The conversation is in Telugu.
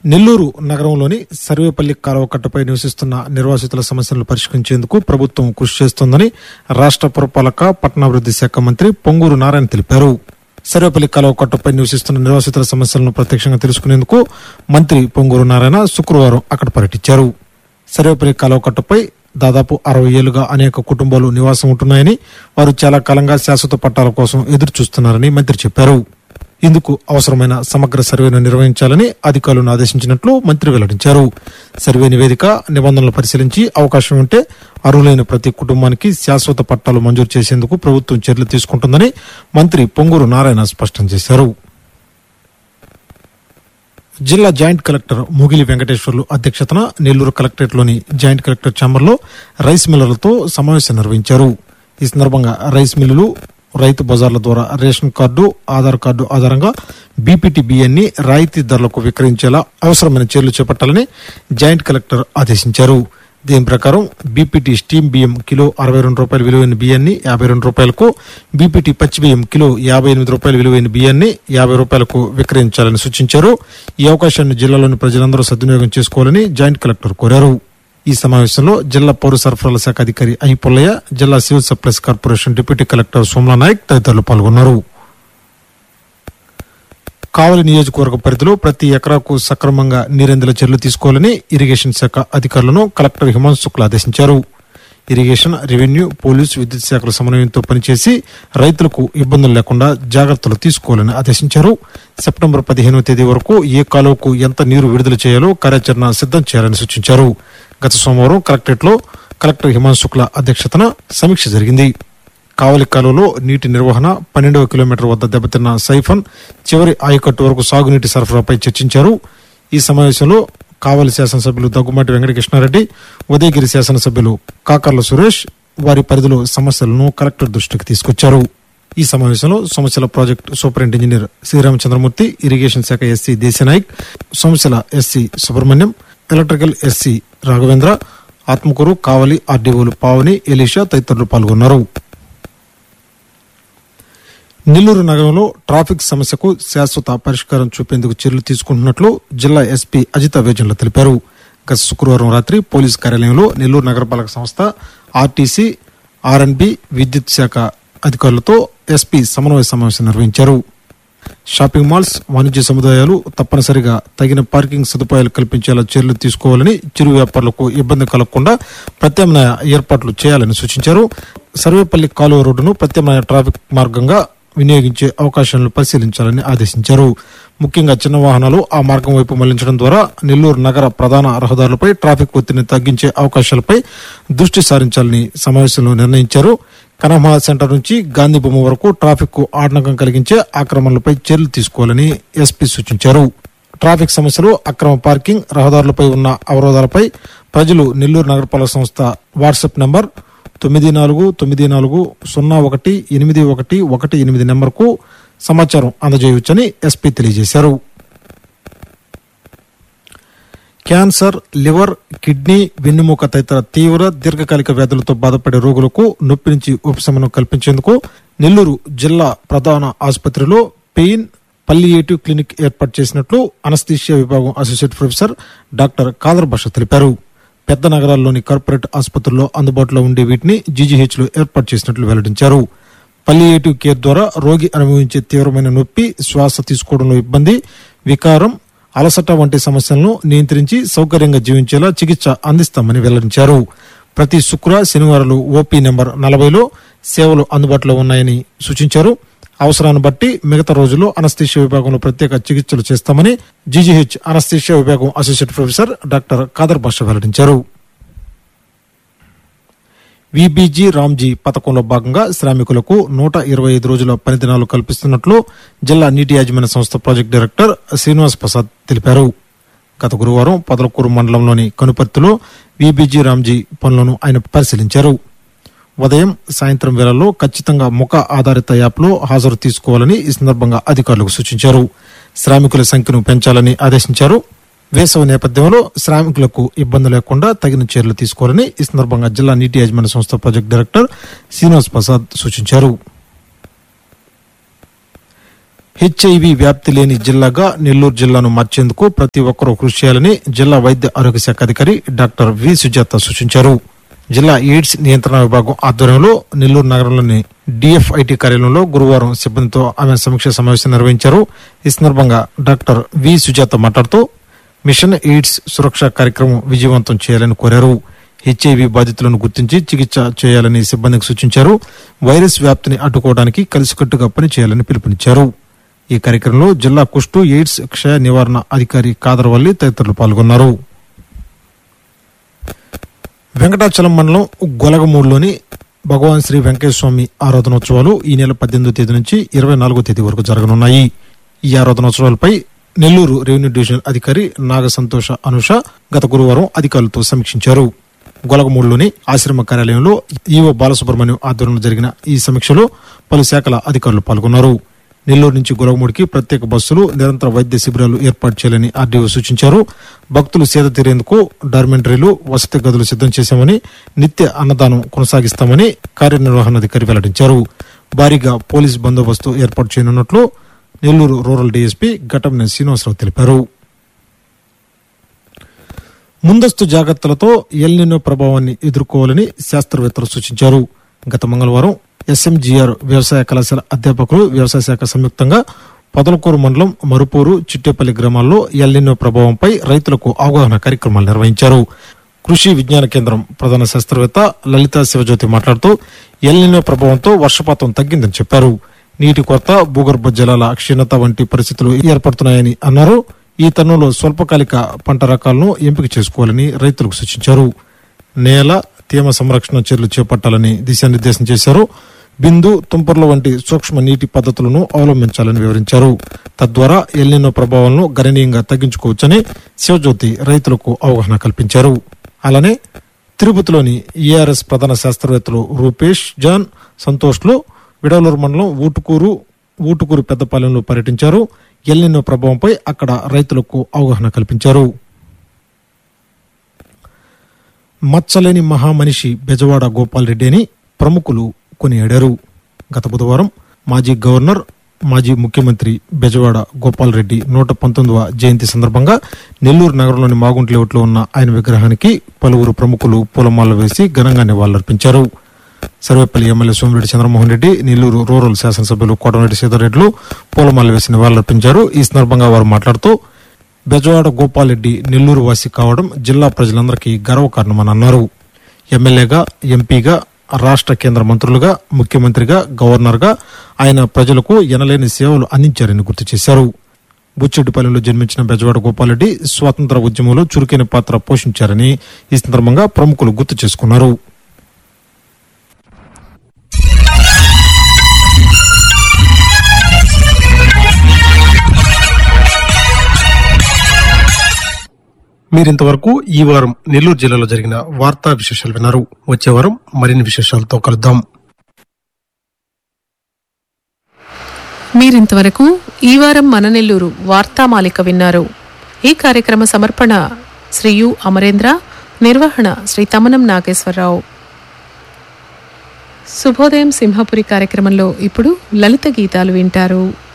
నెల్లూరు నగరంలోని సర్వేపల్లి కాలువ కట్టపై నివసిస్తున్న నిర్వాసితుల సమస్యలను పరిష్కరించేందుకు ప్రభుత్వం కృషి చేస్తోందని రాష్ట్ర పురపాలక పట్టణాభివృద్ధి శాఖ మంత్రి పొంగూరు నారాయణ తెలిపారు సర్వేపల్లి కాలువ కట్టపై నివసిస్తున్న నిర్వాసితుల సమస్యలను ప్రత్యక్షంగా తెలుసుకునేందుకు మంత్రి పొంగూరు నారాయణ శుక్రవారం అక్కడ పర్యటించారు సర్వేపల్లి కాలువ కట్టపై దాదాపు అరవై ఏళ్లుగా అనేక కుటుంబాలు నివాసం ఉంటున్నాయని వారు చాలా కాలంగా శాశ్వత పట్టాల కోసం ఎదురు చూస్తున్నారని మంత్రి చెప్పారు ఇందుకు అవసరమైన సమగ్ర సర్వేను నిర్వహించాలని అధికారులను ఆదేశించినట్లు మంత్రి వెల్లడించారు సర్వే నివేదిక నిబంధనలు పరిశీలించి అవకాశం ఉంటే అర్హులైన ప్రతి కుటుంబానికి శాశ్వత పట్టాలు మంజూరు చేసేందుకు ప్రభుత్వం చర్యలు తీసుకుంటుందని మంత్రి పొంగూరు నారాయణ స్పష్టం చేశారు జిల్లా జాయింట్ కలెక్టర్ ముగిలి వెంకటేశ్వర్లు అధ్యక్షతన నెల్లూరు కలెక్టరేట్లోని జాయింట్ కలెక్టర్ ఛాంబర్లో రైస్ మిల్లర్లతో సమావేశం నిర్వహించారు ఈ సందర్భంగా రైస్ మిల్లులు రైతు బజార్ల ద్వారా రేషన్ కార్డు ఆధార్ కార్డు ఆధారంగా బీపీటీ బియ్యాన్ని రాయితీ ధరలకు విక్రయించేలా అవసరమైన చర్యలు చేపట్టాలని జాయింట్ కలెక్టర్ ఆదేశించారు దీని ప్రకారం బీపీటీ స్టీమ్ బియ్యం కిలో అరవై రెండు రూపాయల విలువైన బియ్యాన్ని యాభై రెండు రూపాయలకు బీపీటీ పచ్చి బియ్యం కిలో యాభై ఎనిమిది రూపాయల విలువైన బియ్యాన్ని యాభై రూపాయలకు విక్రయించాలని సూచించారు ఈ అవకాశాన్ని జిల్లాలోని ప్రజలందరూ సద్వినియోగం చేసుకోవాలని జాయింట్ కలెక్టర్ కోరారు ఈ సమావేశంలో జిల్లా పౌర సరఫరాల శాఖ అధికారి ఐ పుల్లయ్య జిల్లా civil supplies corporation deputy collector Somala Nayak తదితరులు పాల్గొన్నారు కావలి నియోజకవర్గ పరిధిలో ప్రతి ఎకరాకు సక్రమంగా నీరందిల చర్యలు తీసుకోవాలని ఇరిగేషన్ శాఖ అధికారులను కలెక్టర్ హిమాంశు శుక్లా ఆదేశించారు ఇరిగేషన్ రెవెన్యూ పోలీసు విద్యుత్ శాఖల సమన్వయంతో పనిచేసి రైతులకు ఇబ్బందులు లేకుండా జాగ్రత్తలు తీసుకోవాలని ఆదేశించారు సెప్టెంబర్ పదిహేనవ తేదీ వరకు ఏ కాలువకు ఎంత నీరు విడుదల చేయాలో కార్యాచరణ సిద్ధం చేయాలని సూచించారు గత సోమవారం కలెక్టరేట్లో కలెక్టర్ హిమాంశు శుక్లా అధ్యక్షతన సమీక్ష జరిగింది కావలి కాలువలో నీటి నిర్వహణ పన్నెండవ కిలోమీటర్ వద్ద దెబ్బతిన్న సైఫన్ చివరి ఆయకట్టు వరకు సాగునీటి సరఫరాపై చర్చించారు ఈ సమావేశంలో కావలి శాసనసభ్యులు దగ్గుమాటి వెంకటకృష్ణారెడ్డి ఉదయగిరి శాసనసభ్యులు కాకర్ల సురేష్ వారి పరిధిలో సమస్యలను కలెక్టర్ దృష్టికి తీసుకొచ్చారు ఈ సమావేశంలో సమస్యల project superintending engineer Sriramachandramurthy irrigation శాఖ ఎస్సీ దేశనాయక్ సమస్యల SE Subrahmanyam electrical SE Raghavendra Atmakur Kavali ఆర్డీఓలు పావని ఎలీషా తదితరులు పాల్గొన్నారు నెల్లూరు నగరంలో ట్రాఫిక్ సమస్యకు శాశ్వత పరిష్కారం చూపేందుకు చర్యలు తీసుకుంటున్నట్లు జిల్లా ఎస్పీ అజిత వేజన్ల తెలిపారు గత శుక్రవారం రాత్రి పోలీస్ కార్యాలయంలో నెల్లూరు నగరపాలక సంస్థ ఆర్టీసీ ఆర్ఎన్బి విద్యుత్ శాఖ అధికారులతో ఎస్పీ సమన్వయ సమావేశం నిర్వహించారు షాపింగ్ మాల్స్ వాణిజ్య సముదాయాలు తప్పనిసరిగా తగిన పార్కింగ్ సదుపాయాలు కల్పించేలా చర్యలు తీసుకోవాలని చిరు వ్యాపారులకు ఇబ్బంది కలగకుండా ప్రత్యామ్నాయ ఏర్పాట్లు చేయాలని సూచించారు సర్వేపల్లి కాలువ రోడ్డును ప్రత్యామ్నాయ ట్రాఫిక్ మార్గంగా వినియోగించే అవకాశాలను పరిశీలించాలని ఆదేశించారు ముఖ్యంగా చిన్న వాహనాలు ఆ మార్గం వైపు మళ్లించడం ద్వారా నెల్లూరు నగర ప్రధాన రహదారులపై ట్రాఫిక్ ఒత్తిడిని తగ్గించే అవకాశాలపై దృష్టి సారించాలని సమావేశంలో నిర్ణయించారు కనమా సెంటర్ నుంచి గాంధీ బొమ్మ వరకు ట్రాఫిక్ కు ఆటంకం కలిగించే ఆక్రమణలపై చర్యలు తీసుకోవాలని ఎస్పీ సూచించారు ట్రాఫిక్ సమస్యలు అక్రమ పార్కింగ్ రహదారులపై ఉన్న అవరోధాలపై ప్రజలు నెల్లూరు నగరపాలక సంస్థ వాట్సాప్ నంబర్ తొమ్మిది నాలుగు తొమ్మిది నాలుగు సున్నా ఒకటి ఎనిమిది ఒకటి ఒకటి ఎనిమిది నెంబర్కు సమాచారం అందజేయవచ్చని ఎస్పీ తెలియజేశారు క్యాన్సర్ లివర్ కిడ్నీ వెన్నుముక తదితర తీవ్ర దీర్ఘకాలిక వ్యాధులతో బాధపడే రోగులకు నొప్పి నుంచి ఉపశమనం కల్పించేందుకు నెల్లూరు జిల్లా ప్రధాన ఆసుపత్రిలో పెయిన్ పల్లియేటివ్ క్లినిక్ ఏర్పాటు చేసినట్లు అనస్థీషియా విభాగం అసోసియేట్ ప్రొఫెసర్ డాక్టర్ కాదర్ భాష తెలిపారు పెద్ద నగరాల్లోని కార్పొరేట్ ఆసుపత్రుల్లో అందుబాటులో ఉండే వీటిని జీజీహెచ్ లో ఏర్పాటు చేసినట్లు వెల్లడించారు పల్లియేటివ్ కేర్ ద్వారా రోగి అనుభవించే తీవ్రమైన నొప్పి శ్వాస తీసుకోవడంలో ఇబ్బంది వికారం అలసట వంటి సమస్యలను నియంత్రించి సౌకర్యంగా జీవించేలా చికిత్స అందిస్తామని వెల్లడించారు ప్రతి శుక్ర శనివారాలు ఓపీ నెంబర్ నలభైలో సేవలు అందుబాటులో ఉన్నాయని సూచించారు అవసరాన్ని బట్టి మిగతా రోజుల్లో అనస్థీషియా విభాగంలో ప్రత్యేక చికిత్సలు చేస్తామని జీజీహెచ్ అనస్థీషియా విభాగం associate professor doctor Khader Basha వెల్లడించారు విబీజీ రామ్జీ పథకంలో భాగంగా శ్రామికులకు నూట ఇరవై ఐదు రోజుల పని దినాలు కల్పిస్తున్నట్లు జిల్లా నీటి యాజమాన్య సంస్థ ప్రాజెక్టు డైరెక్టర్ శ్రీనివాస్ ప్రసాద్ తెలిపారు గత గురువారం పొదలకూరు మండలంలోని కనుపర్తిలో విబీజీ రామ్జీ పనులను ఆయన పరిశీలించారు ఉదయం సాయంత్రం వేళల్లో ఖచ్చితంగా ముఖ ఆధారిత యాప్లో హాజరు తీసుకోవాలని ఈ సందర్భంగా అధికారులకు సూచించారు శ్రామికుల సంఖ్యను పెంచాలని ఆదేశించారు వేసవి నేపథ్యంలో శ్రామికులకు ఇబ్బంది లేకుండా తగిన చర్యలు తీసుకోవాలని ఈ సందర్భంగా జిల్లా నీటి యాజమాన్య సంస్థ ప్రాజెక్టు డైరెక్టర్ శ్రీనివాస్ ప్రసాద్ సూచించారు హెచ్ఐవి వ్యాప్తి లేని జిల్లాగా నెల్లూరు జిల్లాను మార్చేందుకు ప్రతి ఒక్కరూ కృషి చేయాలని జిల్లా వైద్య ఆరోగ్య శాఖ అధికారి డాక్టర్ వి సుజాత సూచించారు జిల్లా ఎయిడ్స్ నియంత్రణ విభాగం ఆధ్వర్యంలో నెల్లూరు నగరంలోని డిఎఫ్ఐటి కార్యాలయంలో గురువారం సిబ్బందితో ఆమె సమీక్ష సమావేశం నిర్వహించారు ఈ సందర్భంగా డాక్టర్ వి సుజాత మాట్లాడుతూ మిషన్ ఎయిడ్స్ సురక్ష కార్యక్రమం విజయవంతం చేయాలని కోరారు హెచ్ఐవి బాధితులను గుర్తించి చికిత్స చేయాలని సిబ్బందికి సూచించారు వైరస్ వ్యాప్తిని అడ్డుకోవడానికి కలిసికట్టుగా పనిచేయాలని పిలుపునిచ్చారు ఈ కార్యక్రమంలో జిల్లా కుష్టు ఎయిడ్స్ క్షయ నివారణ అధికారి కాదరవల్లి తదితరులు పాల్గొన్నారు వెంకటాచలం మండలం గొలగమూడులోని భగవాన్ శ్రీ వెంకటేశ్వర స్వామి ఆరాధనోత్సవాలు ఈ నెల పద్దెనిమిదో తేదీ నుంచి ఇరవై నాలుగో తేదీ వరకు జరగనున్నాయి ఈ ఆరాధనోత్సవాలపై నెల్లూరు రెవెన్యూ డివిజనల్ అధికారి నాగ సంతోష అనుష గత గురువారం అధికారులతో సమీక్షించారు గొలగమూడులోని ఆశ్రమ కార్యాలయంలో ఈవో బాలసుబ్రహ్మణ్యం ఆధ్వర్యంలో జరిగిన ఈ సమీక్షలో పలు శాఖల అధికారులు పాల్గొన్నారు నెల్లూరు నుంచి గొలగమూడికి ప్రత్యేక బస్సులు నిరంతర వైద్య శిబిరాలు ఏర్పాటు చేయాలని ఆర్డీఓ సూచించారు భక్తులు సేద తీరేందుకు డార్మెంటరీలు వసతి గదులు సిద్ధం చేశామని నిత్య అన్నదానం కొనసాగిస్తామని కార్యనిర్వహణాధికారి వెల్లడించారు భారీగా పోలీస్ బందోబస్తు ఏర్పాటు చేయనున్నట్లు నెల్లూరు రూరల్ డీఎస్పీ ఘటంనే శ్రీనివాసరావు తెలిపారు ముందస్తు జాగ్రత్తలతో ఎల్నినో ప్రభావాన్ని ఎదుర్కోవాలని శాస్త్రవేత్తలు సూచించారు గత మంగళవారం ఎస్ఎంజీఆర్ వ్యవసాయ కళాశాల అధ్యాపకులు వ్యవసాయ శాఖ సంయుక్తంగా పొదలకూరు మండలం మరుపూరు చిట్టేపల్లి గ్రామాల్లో ఎల్నినో ప్రభావంపై రైతులకు అవగాహన కార్యక్రమాలు నిర్వహించారు కృషి విజ్ఞాన కేంద్రం ప్రధాన శాస్త్రవేత్త లలిత శివజ్యోతి మాట్లాడుతూ ఎల్నినో ప్రభావంతో వర్షపాతం తగ్గిందని చెప్పారు నీటి కొరత భూగర్భ జలాల క్షీణత వంటి పరిస్థితులు ఏర్పడుతున్నాయని అన్నారు ఈ తరుణంలో స్వల్పకాలిక పంట రకాలను ఎంపిక చేసుకోవాలని రైతులకు సూచించారు నేల తేమ సంరక్షణ చర్యలు చేపట్టాలని దిశానిర్దేశం చేశారు బిందు తుంపర్ల వంటి సూక్ష్మ నీటి పద్ధతులను అవలంబించాలని వివరించారు తద్వారా ఎల్నినో ప్రభావాలను గణనీయంగా తగ్గించుకోవచ్చని శివజ్యోతి రైతులకు అవగాహన కల్పించారు అలానే తిరుపతిలోని ఈఆర్ఎస్ ప్రధాన శాస్త్రవేత్తలు రూపేష్ జాన్ సంతోష్లు విడవలూరు మండలం ఊటుకూరు ఊటుకూరు పెద్దపాలెంలో పర్యటించారు ఎల్నినో ప్రభావంపై అక్కడ రైతులకు అవగాహన కల్పించారు మచ్చలేని మహామనిషి బెజవాడ గోపాల్ రెడ్డి అని ప్రముఖులు కొనియాడారు గత బుధవారం మాజీ గవర్నర్ మాజీ ముఖ్యమంత్రి బెజవాడ గోపాల్ రెడ్డి నూట పంతొమ్మిదవ జయంతి సందర్భంగా నెల్లూరు నగరంలోని మాగుంట లేఅవుట్లో ఉన్న ఆయన విగ్రహానికి పలువురు ప్రముఖులు పూలమాలలు వేసి ఘనంగా నివాళులర్పించారు సర్వేపల్లి ఎమ్మెల్యే సోమిరెడ్డి చంద్రమోహన్ రెడ్డి నెల్లూరు రూరల్ శాసనసభ్యులు కోటమిరెడ్డి సీతారెడ్డిలు పూలమాల వేసి నివాళులర్పించారు ఈ సందర్భంగా వారు మాట్లాడుతూ బెజవాడ గోపాల్ రెడ్డి నెల్లూరు వాసి కావడం జిల్లా ప్రజలందరికీ గర్వకారణమని అన్నారు ఎమ్మెల్యేగా ఎంపీగా రాష్ట్ర కేంద్ర మంత్రులుగా ముఖ్యమంత్రిగా గవర్నర్గా ఆయన ప్రజలకు ఎనలేని సేవలు అందించారని గుర్తు చేశారు బుచ్చెడ్డిపల్లిలో జన్మించిన బెజవాడ గోపాలరెడ్డి స్వాతంత్ర ఉద్యమంలో చురుకైన పాత్ర పోషించారని ఈ సందర్భంగా ప్రముఖులు గుర్తు చేసుకున్నారు మీరింతవరకు ఈ వారం నెల్లూరు జిల్లాలో జరిగిన వార్తా విశేషాలు విన్నారు వచ్చే వారం మరిన్ని విశేషాలతో కలుద్దాం మీరింతవరకు ఈ వారం మన నెల్లూరు వార్తామాలిక విన్నారు ఈ కార్యక్రమ సమర్పణ శ్రీ యు అమరేంద్ర నిర్వహణ శ్రీ తమనం నాగేశ్వరరావు శుభోదయం సింహపురి కార్యక్రమంలో ఇప్పుడు లలిత గీతాలు వింటారు